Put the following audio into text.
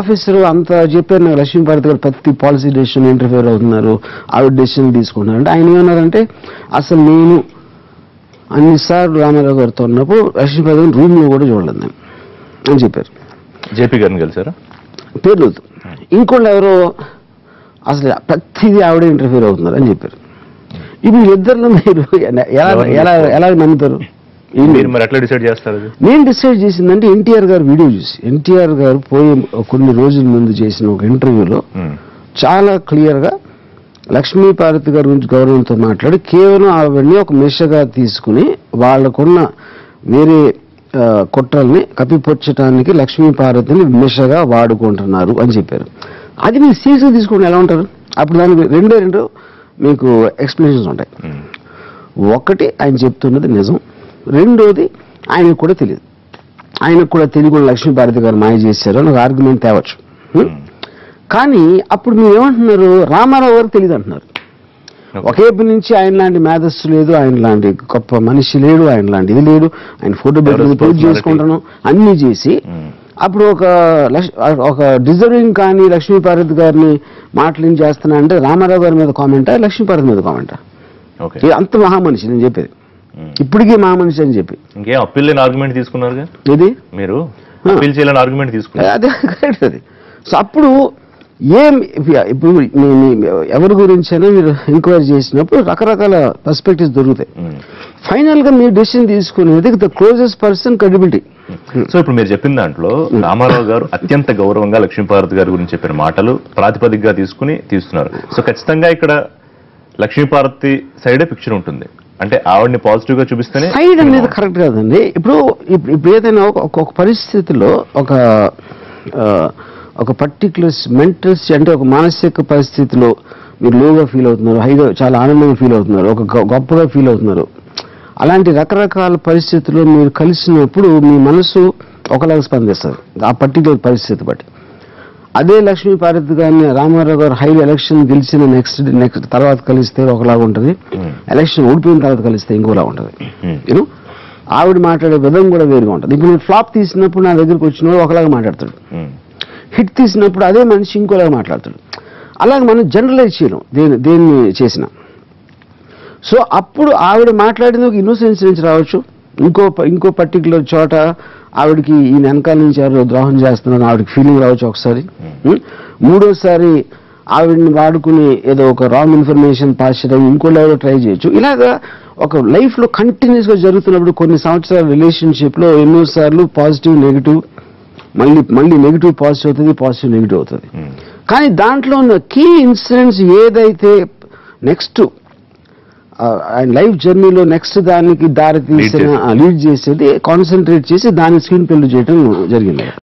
Officer అంత చెప్పారు నాకు లక్ష్మీపార్వతి గారు ప్రతి పాలసీ డెసిషన్ ఇంటర్ఫియర్ అవుతున్నారు ఆవిడ డెసిషన్ తీసుకుంటున్నారు అంటే ఆయన ఏమన్నారంటే అసలు నేను అన్నిసార్లు రామారావు గారితో ఉన్నప్పుడు లక్ష్మీపార్వతి గారిని రూమ్లో కూడా చూడలేదు నేను అని చెప్పారు జేపీ గారిని కలిసారా పేర్లు వద్దు ఇంకోళ్ళు ఎవరో అసలు ప్రతిదీ ఆవిడే ఇంటర్ఫియర్ అవుతున్నారు అని చెప్పారు ఇప్పుడు ఇద్దరు మీరు ఎలా ఎలా ఎలా నమ్ముతారు ఏం మీరు మరి ఎట్లా డిసైడ్ చేస్తారు అది నేను డిసైడ్ చేసిందంటే ఎన్టీఆర్ గారు వీడియో చూసి ఎన్టీఆర్ గారు పోయే కొన్ని రోజుల ముందు చేసిన ఒక ఇంటర్వ్యూలో ఉమ్. చాలా క్లియర్గా లక్ష్మీ పార్వతి గారి గురించి గౌరవంతో మాట్లాడి కేవలం ఆవిడని ఒక మెషగా తీసుకుని వాళ్ళకున్న వేరే ఆ, కుట్రల్ని కప్పిపుచ్చటానికి లక్ష్మీ పార్వతిని మెషగా వాడుకుంటున్నారు అని చెప్పారు అది మీరు సీరియస్గా తీసుకుని ఎలా ఉంటారు అప్పుడు దానికి రెండే రెండు మీకు ఎక్స్ప్లెనేషన్స్ ఉంటాయి ఉమ్. ఒకటి ఆయన చెప్తున్నది నిజం రెండోది ఆయనకు కూడా తెలియదు ఆయనకు కూడా తెలియకుండా లక్ష్మీ భారతి గారు మాయ చేశారు అని ఒక ఆర్గ్యుమెంట్ తేవచ్చు హ్మ్? కానీ అప్పుడు మీరు ఏమంటున్నారు రామారావు గారు తెలియదు అంటున్నారు ఒకేపు నుంచి ఆయన లాంటి మేధస్సు లేదు ఆయన లాంటి గొప్ప మనిషి లేడు ఆయన లాంటి ఇది లేడు ఆయన ఫోటో పెట్టి Everest పూజ personality. చేసుకుంటాను అన్ని చేసి ఉమ్. అప్పుడు ఒక లక్ష్- ఒక డిజర్వింగ్ కానీ లక్ష్మీ పార్వతి గారిని మాటలు చేస్తున్నా అంటే రామారావు గారి మీద కామెంటా లక్ష్మీ పార్వతి మీద కామెంటా ఓకే ఇది అంత మహామనిషి నేను చెప్పేది ఉమ్. ఇప్పటికీ మహామనిషి అని చెప్పి ఇంకేం అప్పీల్ లేని ఆర్గ్యుమెంట్ తీసుకున్నారుగా ఇది మీరు ఆ. అప్పీల్ చేయలేని ఆర్గ్యుమెంట్ తీసుకున్నారు అదే కరెక్ట్ అది సో అప్పుడు ఏం ఇప్పుడు మీ- మీ- ఎవరి గురించైనా మీరు ఎంక్వైరీ చేసినప్పుడు రకరకాల పర్స్పెక్టివ్స్ దొరుకుతాయి ఉమ్. ఫైనల్ గా మీరు డెసిషన్ తీసుకునేది the closest person credibility so ఇప్పుడు మీరు చెప్పిన దాంట్లో రామారావు గారు అత్యంత గౌరవంగా లక్ష్మీపార్వతి గారి గురించి చెప్పిన మాటలు ప్రాతిపదికగా తీసుకుని తీస్తున్నారు సో ఖచ్చితంగా ఇక్కడ లక్ష్మీపార్వతి సైడే పిక్చర్ ఉంటుంది అంటే ఆవిడని పాజిటివ్ గా చూపిస్తేనే సైడ్ అనేది కరెక్ట్ కాదండి ఇప్పుడు ఇప్పుడు ఇప్పుడు ఏదైనా ఒక ఒక- ఒక పరిస్థితిలో ఒక ఆ, ఒక పర్టికులర్ మెంటల్ అంటే ఒక మానసిక పరిస్థితిలో మీరు లోగా ఫీల్ అవుతున్నారు హైగా చాలా ఆనందంగా ఫీల్ అవుతున్నారు ఒక గొ- గొప్పగా ఫీల్ అవుతున్నారు అలాంటి రకరకాల పరిస్థితుల్లో మీరు కలిసినప్పుడు మీ మనసు ఒకలాగా స్పందిస్తుంది ఆ పర్టికులర్ పరిస్థితి బట్టి అదే లక్ష్మీ పార్వతి గారిని రామారావు గారు హై ఎలక్షన్ గెలిచిన నెక్స్ట్ నెక్స్ట్ తర్వాత కలిస్తే ఒకలాగా ఉంటుంది Hmm. ఎలక్షన్ ఓడిపోయిన తర్వాత కలిస్తే ఇంకోలా ఉంటుంది Hmm. యూనో ఆవిడ మాట్లాడే విధం కూడా వేరుగా ఉంటుంది ఇప్పుడు నేను ఫ్లాప్ తీసినప్పుడు నా దగ్గరికి వచ్చిన వాడు ఒకలాగా మాట్లాడతాడు ఉమ్. హిట్ తీసినప్పుడు అదే మనిషి ఇంకోలాగా మాట్లాడతాడు అలాగే మనం జనరలైజ్ చేయలేం దేని దేన్ని చేసినా సో అప్పుడు ఆవిడ మాట్లాడింది ఒక ఇన్నోసెన్స్ నుంచి రావచ్చు ఇంకో ప- ఇంకో పర్టికులర్ చోట ఆవిడకి ఈ వెనకాల నుంచి ఎవరో ద్రోహం చేస్తున్నారని ఆవిడకి ఫీలింగ్ రావచ్చు ఒకసారి ఉం? మూడోసారి ఆవిడని వాడుకుని ఏదో ఒక రాంగ్ ఇన్ఫర్మేషన్ పాస్ చేయడం ఇంకోళ్ళు ఎవరో ట్రై చేయొచ్చు ఇలాగా ఒక లైఫ్ లో కంటిన్యూస్ గా జరుగుతున్నప్పుడు కొన్ని సంవత్సరాల రిలేషన్షిప్ లో ఎన్నోసార్లు పాజిటివ్ నెగిటివ్ మళ్ళీ మళ్ళీ నెగిటివ్ పాజిటివ్ అవుతుంది పాజిటివ్ నెగిటివ్ అవుతుంది ఉమ్. కానీ దాంట్లో ఉన్న కీ ఇన్సిడెంట్స్ ఏదైతే నెక్స్ట్ ఆయన లైఫ్ జర్నీలో నెక్స్ట్ దానికి దారి తీసిన చేసేది. లీడ్ చేసేది కాన్సన్ట్రేట్ చేసి దాని స్క్రీన్ పెళ్లి చేయడం జరిగింది